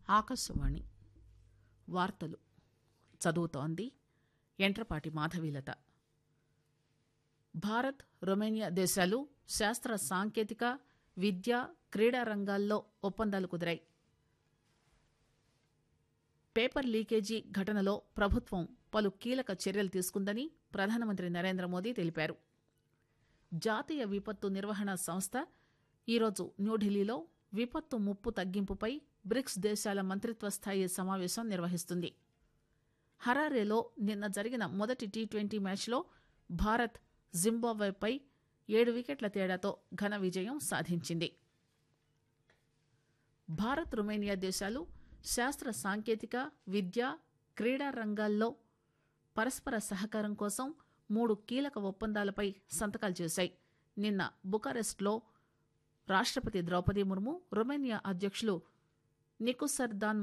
ఆకాశవాణి వార్తలు చదువుతోంది ఎంట్రపాటి మాధవీలత భారత్ రొమేనియా దేశాలు శాస్త్ర సాంకేతిక విద్య క్రీడా రంగాల్లో ఒప్పందాలు కుదిరాయి పేపర్ లీకేజీ ఘటనలో ప్రభుత్వం పలు కీలక చర్యలు తీసుకుందని ప్రధానమంత్రి నరేంద్ర మోదీ తెలిపారు జాతీయ విపత్తు నిర్వహణ సంస్థ ఈరోజు న్యూఢిల్లీలో విపత్తు ముప్పు తగ్గింపుపై బ్రిక్స్ దేశాల మంత్రిత్వ స్థాయి సమావేశం నిర్వహిస్తుంది హరారేలో నిన్న జరిగిన మొదటి టీ ట్వంటీ మ్యాచ్లో భారత్ జింబాబ్వేపై ఏడు వికెట్ల తేడాతో ఘన విజయం సాధించింది భారత్ రొమేనియా దేశాలు శాస్త్ర సాంకేతిక విద్య క్రీడా రంగాల్లో పరస్పర సహకారం కోసం మూడు కీలక ఒప్పందాలపై సంతకాలు చేశాయి నిన్న బుకారెస్ట్లో రాష్టపతి ద్రౌపది ముర్ము రొమేనియా అధ్యక్షులు నికుసర్దాన్